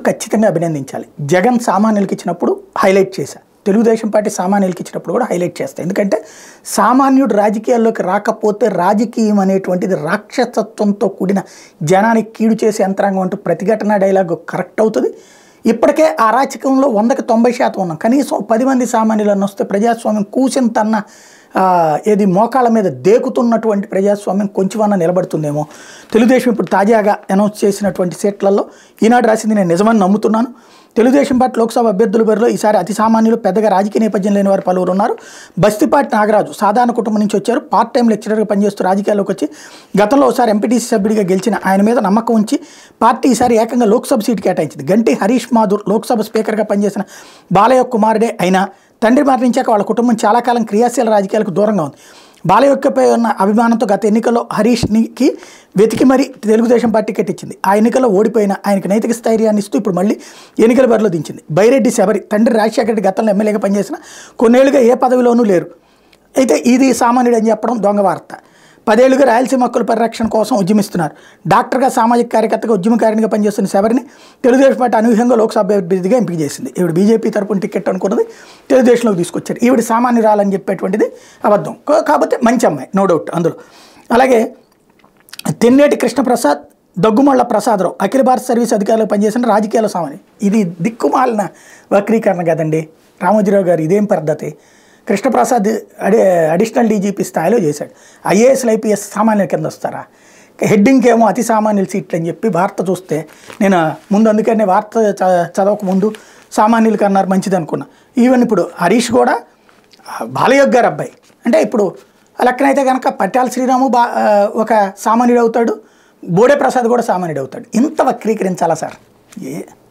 ఖచ్చితంగా అభినందించాలి జగన్ సామాన్యులకి ఇచ్చినప్పుడు హైలైట్ చేశా తెలుగుదేశం పార్టీ సామాన్యులకి ఇచ్చినప్పుడు కూడా హైలైట్ చేస్తాయి ఎందుకంటే సామాన్యుడు రాజకీయాల్లోకి రాకపోతే రాజకీయం అనేటువంటిది రాక్షసత్వంతో కూడిన జనానికి కీడు చేసే యంత్రాంగం అంటూ ప్రతిఘటన డైలాగ్ కరెక్ట్ అవుతుంది ఇప్పటికే ఆ అరాచకంలో వందకి తొంభై శాతం ఉన్నాం కనీసం పది మంది సామాన్యులను వస్తే ప్రజాస్వామ్యం కూసింతన్న ఆ, ఏది మోకాళ్ళ మీద దేకుతున్నటువంటి ప్రజాస్వామ్యం కొంచెమన్నా నిలబడుతుందేమో తెలుగుదేశం ఇప్పుడు తాజాగా అనౌన్స్ చేసినటువంటి సీట్లలో ఈనాడు రాసింది నేను నిజమని నమ్ముతున్నాను తెలుగుదేశం పార్టీ లోక్సభ అభ్యర్థుల బరిలో ఈసారి అతి సామాన్యులు పెద్దగా రాజకీయ నేపథ్యం లేని వారు పలువురు ఉన్నారు బస్తిపాటి నాగరాజు సాధారణ కుటుంబం నుంచి వచ్చారు పార్ట్ టైం లెక్చరర్గా పనిచేస్తూ రాజకీయాల్లోకి వచ్చి గతంలో ఒకసారి ఎంపీటీసీ సభ్యుడిగా గెలిచిన ఆయన మీద నమ్మకం ఉంచి పార్టీ ఈసారి ఏకంగా లోక్సభ సీటు కేటాయించింది గంటి హరీష్ మాధుర్ లోక్సభ స్పీకర్గా పనిచేసిన బాలయ్య కుమారుడే అయినా తండ్రి మరణించాక వాళ్ళ కుటుంబం చాలా కాలం క్రియాశీల రాజకీయాలకు దూరంగా ఉంది బాలయ్యపై ఉన్న అభిమానంతో గత ఎన్నికల్లో హరీష్కి వెతికి మరీ తెలుగుదేశం పార్టీ టికెట్ ఇచ్చింది ఆ ఎన్నికల్లో ఓడిపోయిన ఆయనకు నైతిక స్థైర్యాన్ని ఇస్తూ ఇప్పుడు మళ్ళీ ఎన్నికల బరిలో దించింది బైరెడ్డి శబరి తండ్రి రాజశేఖర రెడ్డి గతంలో ఎమ్మెల్యేగా పనిచేసిన కొన్నేళ్లుగా ఏ పదవిలోనూ లేరు అయితే ఇది సామాన్యుడు అని చెప్పడం దొంగ వార్త పదేళ్లుగా రాయలసీమ హక్కుల పరిరక్షణ కోసం ఉద్యమిస్తున్నారు డాక్టర్గా సామాజిక కార్యకర్తగా ఉద్యమకారిణిగా పనిచేస్తున్న శబరిని తెలుగుదేశం పార్టీ అనూహ్యంగా లోక్సభ అభ్యర్థిగా ఎంపిక చేసింది ఈవిడ బీజేపీ తరపున టికెట్ అనుకున్నది తెలుగుదేశంలోకి తీసుకొచ్చారు ఈవిడ సామాన్యురాలని చెప్పేటువంటిది అబద్ధం కా- కాకపోతే మంచి అమ్మాయి నో డౌట్ అందులో అలాగే తెన్నేటి కృష్ణప్రసాద్ దగ్గుమళ్ళ ప్రసాదరావు అఖిల భారత సర్వీస్ అధికారులు పనిచేసిన రాజకీయాల సామాన్య ఇది దిక్కుమాలిన వక్రీకరణ కదండి రామోజీరావు గారు ఇదేం పద్ధతి కృష్ణప్రసాద్ అడి అడిషనల్ డీజీపీ స్థాయిలో చేశాడు ఐఏఎస్లు ఐపీఎస్ సామాన్యుల కింద వస్తారా హెడ్డింగ్ ఏమో అతి సామాన్యుల సీట్లు అని చెప్పి వార్త చూస్తే నేను ముందు అందుకనే వార్త చ- చదవక ముందు సామాన్యులకి అన్నారు మంచిది అనుకున్నా ఈవెన్ ఇప్పుడు హరీష్ కూడా బాలయోగ్ గారు అబ్బాయి అంటే ఇప్పుడు ఆ లెక్కనైతే కనుక పట్టాల శ్రీరాము బా ఆ, ఒక సామాన్యుడు అవుతాడు బోడే ప్రసాద్ కూడా సామాన్యుడు అవుతాడు ఇంత వక్రీకరించాలా సార్ ఏ